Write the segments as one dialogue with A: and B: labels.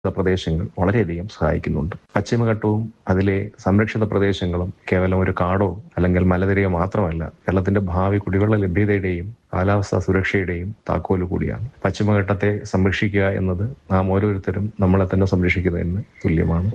A: പ്രദേശങ്ങൾ വളരെയധികം സഹായിക്കുന്നുണ്ട് പശ്ചിമഘട്ടവും അതിലെ സംരക്ഷിത പ്രദേശങ്ങളും കേവലം ഒരു കാടോ അല്ലെങ്കിൽ മലനിരയോ മാത്രമല്ല കേരളത്തിന്റെ ഭാവി കുടിവെള്ള ലഭ്യതയുടെയും കാലാവസ്ഥാ സുരക്ഷയുടെയും താക്കോല് കൂടിയാണ് പശ്ചിമഘട്ടത്തെ സംരക്ഷിക്കുക എന്നത് നാം ഓരോരുത്തരും നമ്മളെ തന്നെ സംരക്ഷിക്കുന്നതിന് തുല്യമാണ്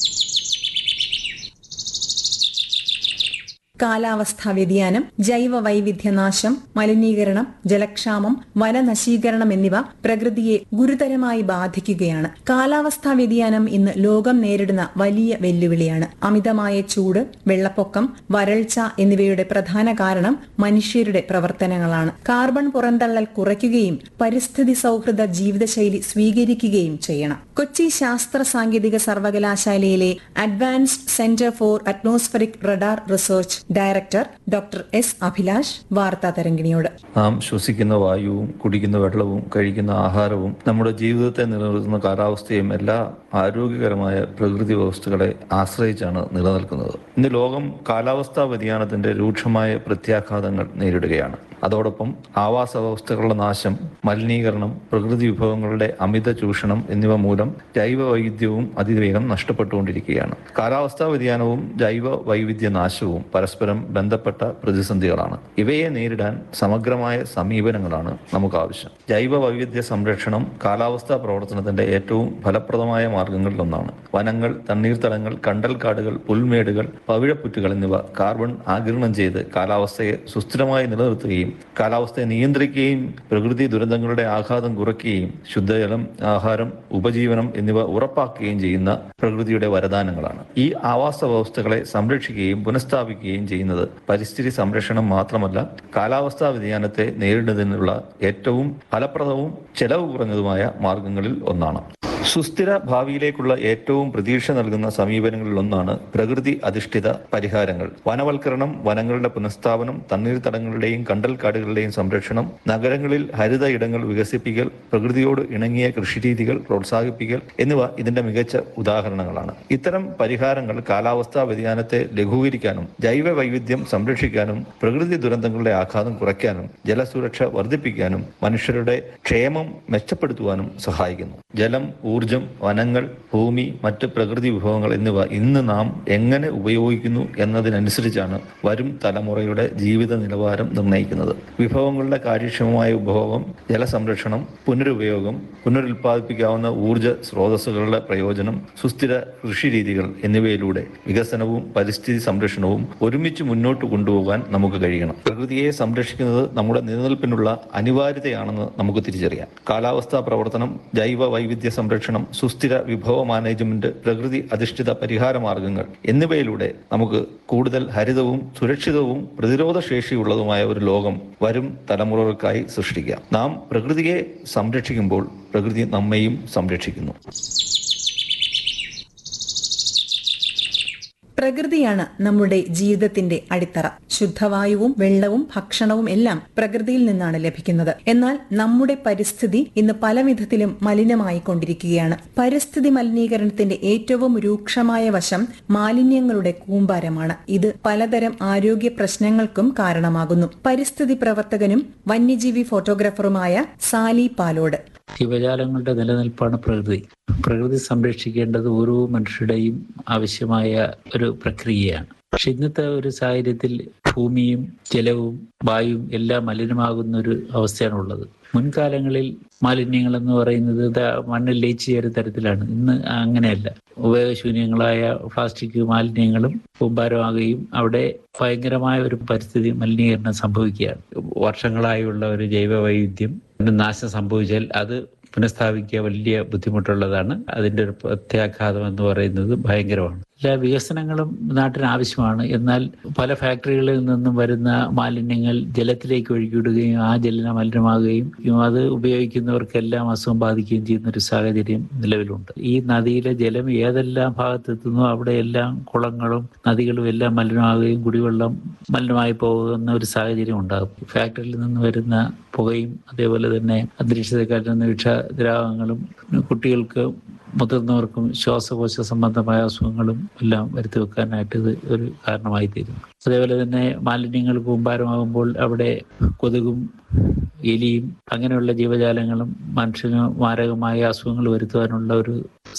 B: കാലാവസ്ഥാ വ്യതിയാനം ജൈവ വൈവിധ്യനാശം മലിനീകരണം ജലക്ഷാമം വനനശീകരണം എന്നിവ പ്രകൃതിയെ ഗുരുതരമായി ബാധിക്കുകയാണ് കാലാവസ്ഥാ വ്യതിയാനം ഇന്ന് ലോകം നേരിടുന്ന വലിയ വെല്ലുവിളിയാണ് അമിതമായ ചൂട് വെള്ളപ്പൊക്കം വരൾച്ച എന്നിവയുടെ പ്രധാന കാരണം മനുഷ്യരുടെ പ്രവർത്തനങ്ങളാണ് കാർബൺ പുറന്തള്ളൽ കുറയ്ക്കുകയും പരിസ്ഥിതി സൗഹൃദ ജീവിതശൈലി സ്വീകരിക്കുകയും ചെയ്യണം കൊച്ചി ശാസ്ത്ര സാങ്കേതിക സർവകലാശാലയിലെ advanced centre for atmospheric radar research director doctor S Abhilash വാർത്താ തരംഗിണിയോട്
C: നാം ശ്വസിക്കുന്ന വായുവും കുടിക്കുന്ന വെള്ളവും കഴിക്കുന്ന ആഹാരവും നമ്മുടെ ജീവിതത്തെ നിലനിർത്തുന്ന കാലാവസ്ഥയും എല്ലാ ആരോഗ്യകരമായ പ്രകൃതി വ്യവസ്ഥകളെ ആശ്രയിച്ചാണ് നിലനിൽക്കുന്നത് ഇന്ന് ലോകം കാലാവസ്ഥാ വ്യതിയാനത്തിന്റെ രൂക്ഷമായ പ്രത്യാഘാതങ്ങൾ നേരിടുകയാണ് അതോടൊപ്പം ആവാസ വ്യവസ്ഥകളുടെ നാശം മലിനീകരണം പ്രകൃതി വിഭവങ്ങളുടെ അമിത ചൂഷണം എന്നിവ മൂലം ജൈവ വൈവിധ്യവും അതിവേഗം നഷ്ടപ്പെട്ടുകൊണ്ടിരിക്കുകയാണ് കാലാവസ്ഥാ വ്യതിയാനവും ജൈവ വൈവിധ്യ നാശവും പരസ്പരം ബന്ധപ്പെട്ട പ്രതിസന്ധികളാണ് ഇവയെ നേരിടാൻ സമഗ്രമായ സമീപനങ്ങളാണ് നമുക്ക് ആവശ്യം ജൈവ വൈവിധ്യ സംരക്ഷണം കാലാവസ്ഥാ പ്രവർത്തനത്തിന്റെ ഏറ്റവും ഫലപ്രദമായ മാർഗങ്ങളിലൊന്നാണ് വനങ്ങൾ തണ്ണീർത്തടങ്ങൾ കണ്ടൽക്കാടുകൾ പുൽമേടുകൾ പവിഴപ്പുറ്റുകൾ എന്നിവ കാർബൺ ആഗിരണം ചെയ്ത് കാലാവസ്ഥയെ സുസ്ഥിരമായി നിലനിർത്തുകയും കാലാവസ്ഥയെ നിയന്ത്രിക്കുകയും പ്രകൃതി ദുരന്തങ്ങളുടെ ആഘാതം കുറയ്ക്കുകയും ശുദ്ധജലം ആഹാരം ഉപജീവനം എന്നിവ ഉറപ്പാക്കുകയും ചെയ്യുന്ന പ്രകൃതിയുടെ വരദാനങ്ങളാണ് ഈ ആവാസ വ്യവസ്ഥകളെ സംരക്ഷിക്കുകയും പുനഃസ്ഥാപിക്കുകയും ചെയ്യുന്നത് പരിസ്ഥിതി സംരക്ഷണം മാത്രമല്ല കാലാവസ്ഥാ വ്യതിയാനത്തെ നേരിടുന്നതിനുള്ള ഏറ്റവും ഫലപ്രദവും ചെലവ് കുറഞ്ഞതുമായ മാർഗങ്ങളിൽ ഒന്നാണ് സുസ്ഥിര ഭാവിയിലേക്കുള്ള ഏറ്റവും പ്രതീക്ഷ നൽകുന്ന സമീപനങ്ങളിൽ ഒന്നാണ് പ്രകൃതി അധിഷ്ഠിത പരിഹാരങ്ങൾ വനവൽക്കരണം വനങ്ങളുടെ പുനഃസ്ഥാപനം തണ്ണീർത്തടങ്ങളുടെയും കണ്ടൽക്കാടുകളുടെയും സംരക്ഷണം നഗരങ്ങളിൽ ഹരിത ഇടങ്ങൾ വികസിപ്പിക്കൽ പ്രകൃതിയോട് ഇണങ്ങിയ കൃഷിരീതികൾ പ്രോത്സാഹിപ്പിക്കൽ എന്നിവ ഇതിന്റെ മികച്ച ഉദാഹരണങ്ങളാണ് ഇത്തരം പരിഹാരങ്ങൾ കാലാവസ്ഥാ വ്യതിയാനത്തെ ലഘൂകരിക്കാനും ജൈവ വൈവിധ്യം സംരക്ഷിക്കാനും പ്രകൃതി ദുരന്തങ്ങളുടെ ആഘാതം കുറയ്ക്കാനും ജലസുരക്ഷ വർദ്ധിപ്പിക്കാനും മനുഷ്യരുടെ ക്ഷേമം മെച്ചപ്പെടുത്തുവാനും സഹായിക്കുന്നു ജലം ഊർജം വനങ്ങൾ ഭൂമി മറ്റ് പ്രകൃതി വിഭവങ്ങൾ എന്നിവ ഇന്ന് നാം എങ്ങനെ ഉപയോഗിക്കുന്നു എന്നതിനനുസരിച്ചാണ് വരും തലമുറയുടെ ജീവിത നിലവാരം നിർണ്ണയിക്കുന്നത് വിഭവങ്ങളുടെ കാര്യക്ഷമമായ ഉപഭോഗം ജലസംരക്ഷണം പുനരുപയോഗം പുനരുൽപ്പാദിപ്പിക്കാവുന്ന ഊർജ സ്രോതസ്സുകളുടെ പ്രയോജനം സുസ്ഥിര കൃഷിരീതികൾ എന്നിവയിലൂടെ വികസനവും പരിസ്ഥിതി സംരക്ഷണവും ഒരുമിച്ച് മുന്നോട്ട് കൊണ്ടുപോകാൻ നമുക്ക് കഴിയണം പ്രകൃതിയെ സംരക്ഷിക്കുന്നത് നമ്മുടെ നിലനിൽപ്പിനുള്ള അനിവാര്യതയാണെന്ന് നമുക്ക് തിരിച്ചറിയാം കാലാവസ്ഥാ പ്രവർത്തനം ജൈവ വൈവിധ്യ സംരക്ഷണം സുസ്ഥിര വിഭവ മാനേജ്മെന്റ് പ്രകൃതി അധിഷ്ഠിത പരിഹാര മാർഗങ്ങൾ എന്നിവയിലൂടെ നമുക്ക് കൂടുതൽ ഹരിതവും സുരക്ഷിതവും പ്രതിരോധ ശേഷിയുള്ളതുമായ ഒരു ലോകം വരും തലമുറകൾക്കായി സൃഷ്ടിക്കാം നാം പ്രകൃതിയെ സംരക്ഷിക്കുമ്പോൾ പ്രകൃതി നമ്മെയും സംരക്ഷിക്കുന്നു
B: പ്രകൃതിയാണ് നമ്മുടെ ജീവിതത്തിന്റെ അടിത്തറ ശുദ്ധവായുവും വെള്ളവും ഭക്ഷണവും എല്ലാം പ്രകൃതിയിൽ നിന്നാണ് ലഭിക്കുന്നത് എന്നാൽ നമ്മുടെ പരിസ്ഥിതി ഇന്ന് പല വിധത്തിലും മലിനമായിക്കൊണ്ടിരിക്കുകയാണ് പരിസ്ഥിതി മലിനീകരണത്തിന്റെ ഏറ്റവും രൂക്ഷമായ വശം മാലിന്യങ്ങളുടെ കൂമ്പാരമാണ് ഇത് പലതരം ആരോഗ്യ പ്രശ്നങ്ങൾക്കും കാരണമാകുന്നു പരിസ്ഥിതി പ്രവർത്തകനും വന്യജീവി ഫോട്ടോഗ്രാഫറുമായ സാലി പാലോട്
D: ജീവജാലങ്ങളുടെ നിലനിൽപ്പാണ് പ്രകൃതി പ്രകൃതി സംരക്ഷിക്കേണ്ടത് ഓരോ മനുഷ്യരുടെയും ആവശ്യമായ ഒരു പ്രക്രിയയാണ് പക്ഷെ ഇന്നത്തെ ഒരു സാഹചര്യത്തിൽ ഭൂമിയും ജലവും വായുവും എല്ലാം മലിനമാകുന്ന ഒരു അവസ്ഥയാണ് ഉള്ളത് മുൻകാലങ്ങളിൽ മാലിന്യങ്ങൾ എന്ന് പറയുന്നത് മണ്ണിൽ ലയിച്ചു ചേരുന്ന തരത്തിലാണ് ഇന്ന് അങ്ങനെയല്ല ഉപയോഗശൂന്യങ്ങളായ പ്ലാസ്റ്റിക് മാലിന്യങ്ങളും കൂമ്പാരമാകുകയും അവിടെ ഭയങ്കരമായ ഒരു പരിസ്ഥിതി മലിനീകരണം സംഭവിക്കുകയാണ് വർഷങ്ങളായുള്ള ഒരു ജൈവ വൈവിധ്യം നാശം സംഭവിച്ചാൽ അത് പുനഃസ്ഥാപിക്കുക വലിയ ബുദ്ധിമുട്ടുള്ളതാണ് അതിന്റെ ഒരു പ്രത്യാഘാതം എന്ന് പറയുന്നത് ഭയങ്കരമാണ് എല്ലാ വികസനങ്ങളും നാട്ടിന് ആവശ്യമാണ് എന്നാൽ പല ഫാക്ടറികളിൽ നിന്നും വരുന്ന മാലിന്യങ്ങൾ ജലത്തിലേക്ക് ഒഴുകിവിടുകയും ആ ജലം മലിനമാകുകയും അത് ഉപയോഗിക്കുന്നവർക്കെല്ലാം അസുഖം ബാധിക്കുകയും ചെയ്യുന്ന ഒരു സാഹചര്യം നിലവിലുണ്ട് ഈ നദിയിലെ ജലം ഏതെല്ലാം ഭാഗത്തെത്തുന്നു അവിടെയെല്ലാം കുളങ്ങളും നദികളും എല്ലാം മലിനമാകുകയും കുടിവെള്ളം മലിനമായി പോകുന്ന ഒരു സാഹചര്യം ഉണ്ടാകും ഫാക്ടറിയിൽ നിന്ന് വരുന്ന പുകയും അതേപോലെ തന്നെ അന്തരീക്ഷത്തിൽ കലരുന്ന വിഷദ്രാവകങ്ങളും കുട്ടികൾക്ക് മുതിർന്നവർക്കും ശ്വാസകോശ സംബന്ധമായ അസുഖങ്ങളും എല്ലാം വരുത്തി വെക്കാനായിട്ട് ഇത് ഒരു കാരണമായി തീരുന്നു അതേപോലെ തന്നെ മാലിന്യങ്ങൾ കൂമ്പാരമാകുമ്പോൾ അവിടെ കൊതുകും എലിയും അങ്ങനെയുള്ള ജീവജാലങ്ങളും മനുഷ്യന് മാരകമായ അസുഖങ്ങൾ വരുത്തുവാനുള്ള ഒരു